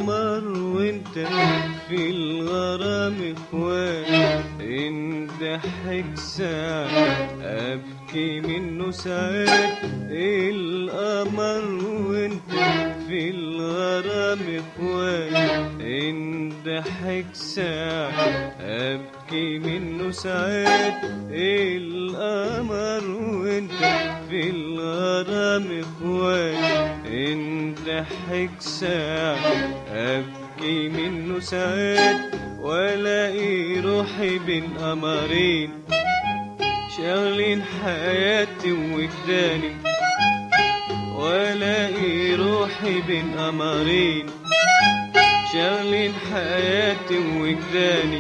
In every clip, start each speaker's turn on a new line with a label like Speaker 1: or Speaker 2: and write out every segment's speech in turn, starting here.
Speaker 1: القمر وانت في الغرام اخوان ان ضحك ساعة ابكي منه ساعات القمر وانت في الغرام اخوان ان ضحك ساعة ابكي منه ساعات القمر وانت في الغرام اخوان ان ضحك ساعة ابكي منه ساعات والاقي روحي بين قمرين شاغلين حياتي ووجداني والاقي روحي بين قمرين شاغلين حياتي ووجداني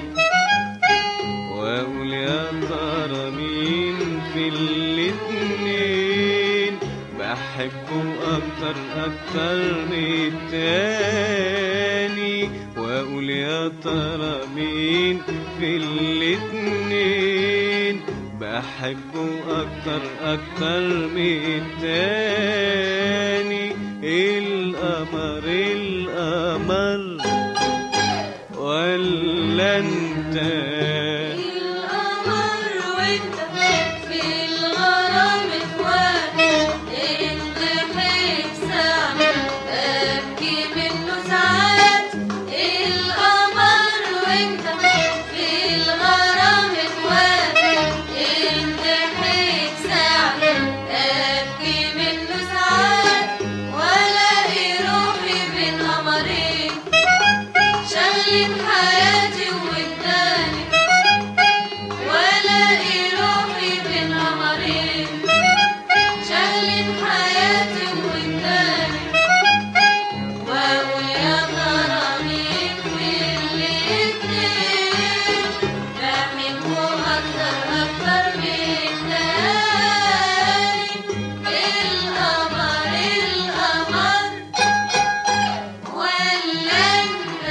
Speaker 1: واقول يا ترى مين في الاتنين بحبه اكتر اكتر من التاني واقول يا ترى مين في الاتنين بحبه اكتر اكتر من التاني القمر القمر ولا انت
Speaker 2: القمر وانت في الغرام اخوان انت ساعة ابكي منه ساعات القمر وانت في الغرام اخوان انت ساعة ابكي منه ساعات والاقي روحي بين قمرين شغلين حياتي ووداني والاقي روحي بين قمرين شغلين حياتي ووداني واقول يا ترى مين في الاتنين بحبه اكتر اكتر من التاني القمر القمر ولا انت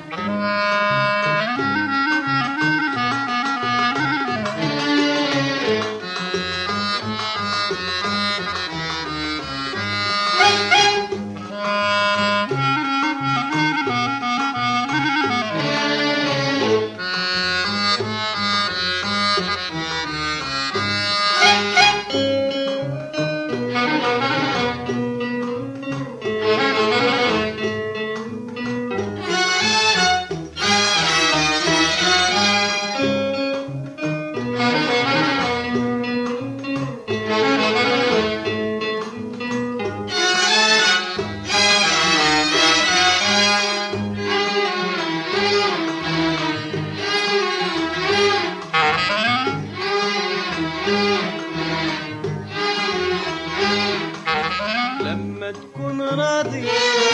Speaker 1: لما تكون راضي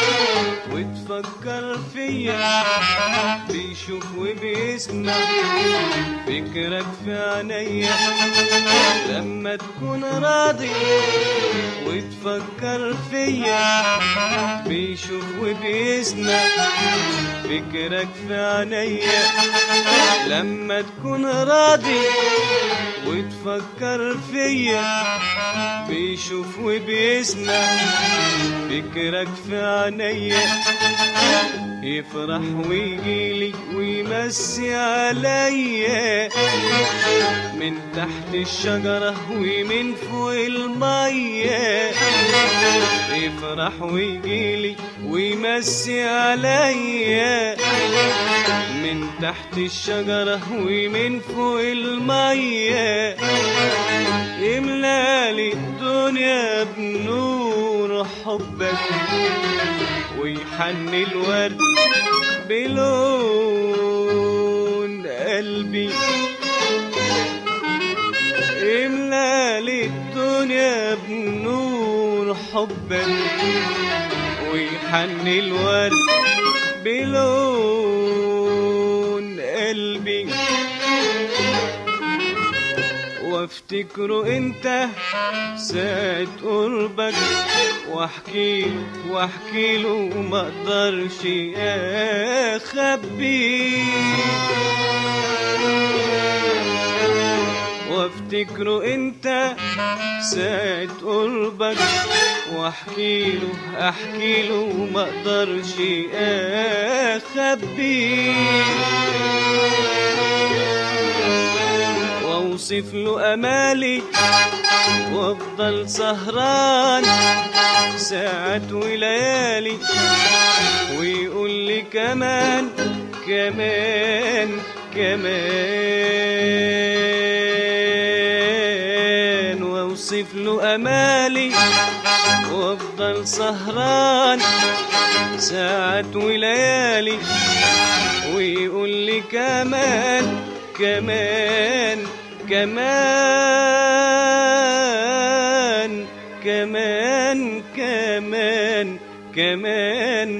Speaker 1: وتفكر فيا بيشوف وبيسمع فكرك في عينيا لما تكون راضي وتفكر فيا بيشوف وبيسمع فكرك في عينيا لما تكون راضي وتفكر فيا بيشوف وبيسمع فكرك في عينيا يفرح ويجيلي ويمسي عليا من تحت الشجرة ومن فوق المية يفرح ويجيلي ويمسي عليا من تحت الشجرة ومن فوق المية يملالي الدنيا بنور حبك ويحني الورد بلون قلبي يملالي الدنيا بنور حبك ويحني الورد بلون قلبي وافتكره انت ساعة قربك واحكي له واحكي له وما اقدرش اخبي وافتكره انت ساعة قربك واحكي له احكي له ما اقدرش اخبيه واوصف له امالي وافضل سهران ساعات وليالي ويقول لي كمان كمان كمان واوصف له امالي وافضل سهران ساعات وليالي ويقول لي كمان كمان كمان كمان كمان كمان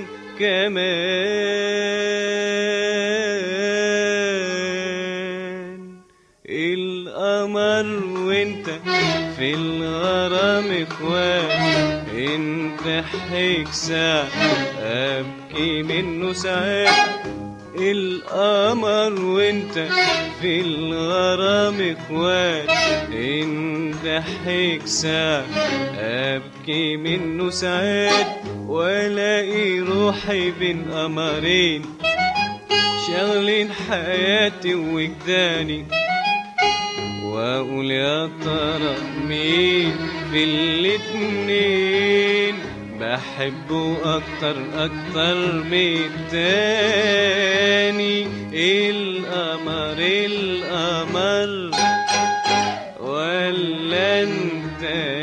Speaker 1: كمان القمر وانت في الغرام اخوات انت حيك ساعة ابكي منه ساعات القمر وانت في الغرام اخوات انت حيك ساعة ابكي منه ساعات والاقي روحي بين قمرين شغلين حياتي وجداني واقول يا ترى مين في الاتنين بحبه اكتر اكتر من التاني القمر القمر ولا انت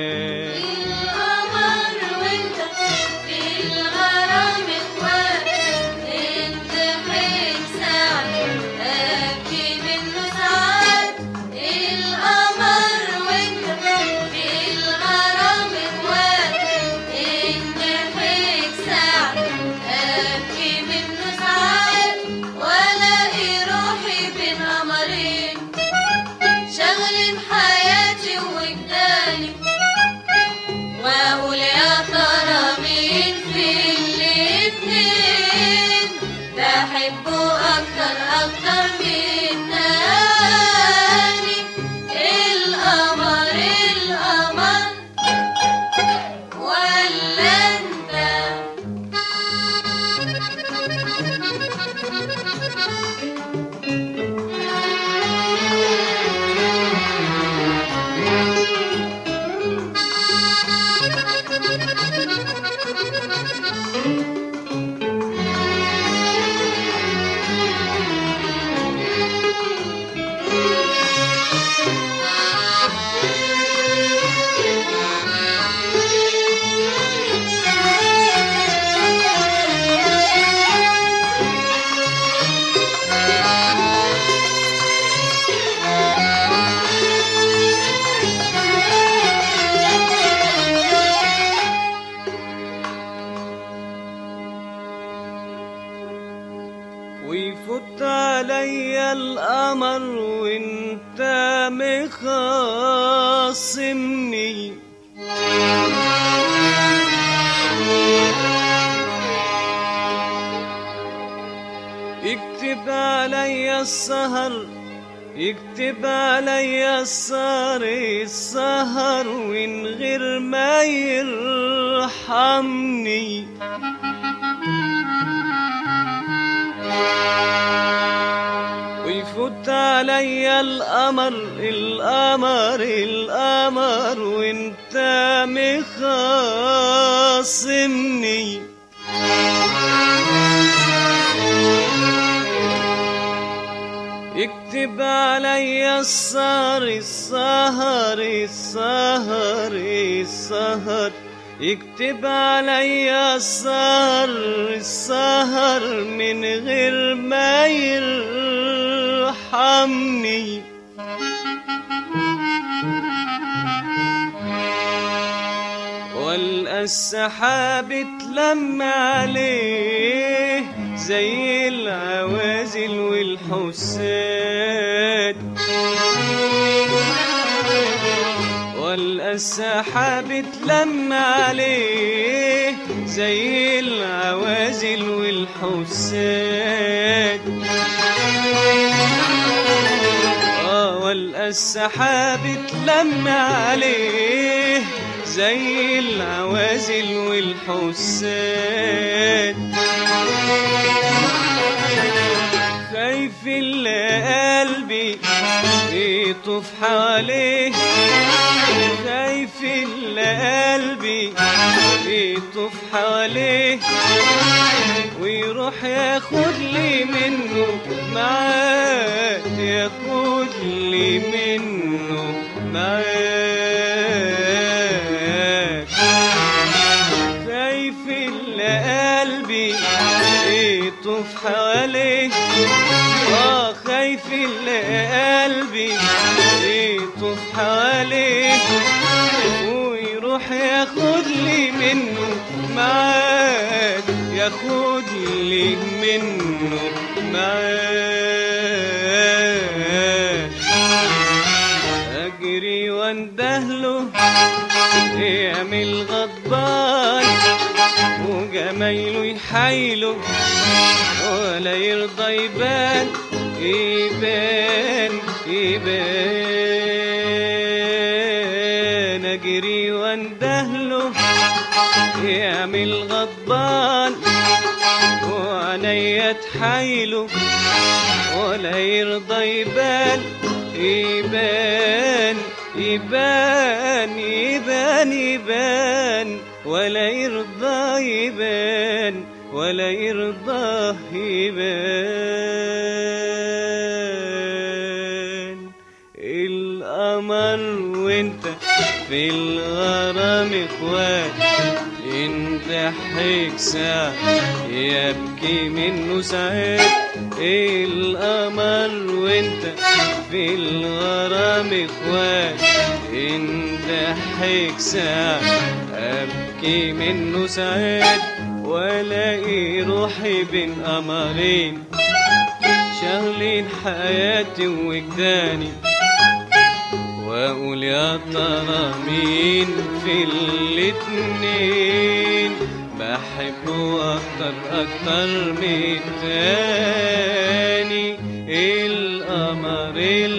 Speaker 2: القمر وانت في الغرام اخوات انت حيك ساعة ابكي منه ساعات القمر وانت في الغرام اخوات انت حيك ساعة ابكي منه ساعات والاقي روحي بين قمرين شغلين حياتي وجداني واقول يا ترى مين في الاتنين بحبه اكتر اكتر من تاني القمر القمر ولا انت
Speaker 1: ويفوت عليا القمر وانت مخاصمني يكتب عليا السهر يكتب عليا السهر السهر من غير ما يرحمني ويفوت عليا القمر القمر القمر وانت مخاصمني يكتب عليا السهر السهر السهر السهر يكتب عليا السهر السهر من غير ما يرحمني والقى السحاب اتلم عليه زي العوازل والحساد والقى السحاب اتلم عليه زي العوازل والحساد آه والقى بقى السحاب اتلم عليه زي العوازل والحساد خايف اللي قلبي يطوف حواليه خايف اللي قلبي يطوف حواليه ويروح ياخد لي منه معاه ياخد لي منه معاه خايف اللي قلبي يطوف حواليه اه خايف اللي قلبي يطوف حواليه ويروح ياخد لي منه معاك ياخد لي منه معاك اجري واندهله يعمل غضبان وجمايله يحايله ولا يرضى يبان يبان يبان اجري واندهله يعمل غضبان وعينيا تحايله ولا يرضى يبان يبان يبان يبان يبان ولا يرضى يبان ولا يرضى يبان القمر وانت في الغرام اخوات ان ضحك ساعة يبكي منه ساعات القمر وانت في الغرام اخوات ان ضحك ساعة ابكي منه ساعات والاقي روحي بين قمرين شغلين حياتي وجداني واقول يا ترى مين في الاتنين بحبه اكتر اكتر من التاني القمر